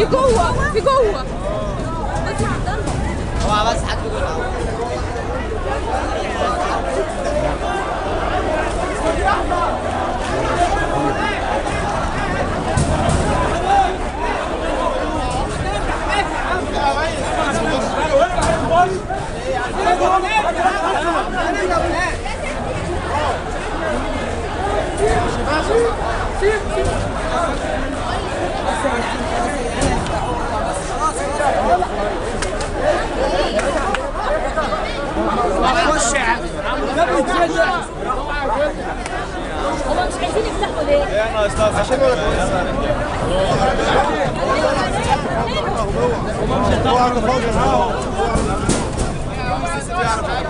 في جوه في جوه بس عبد الله هو بس حد يقول اهو هما مش عايزين يفتحوا ليه؟ هو عنده فوق معاه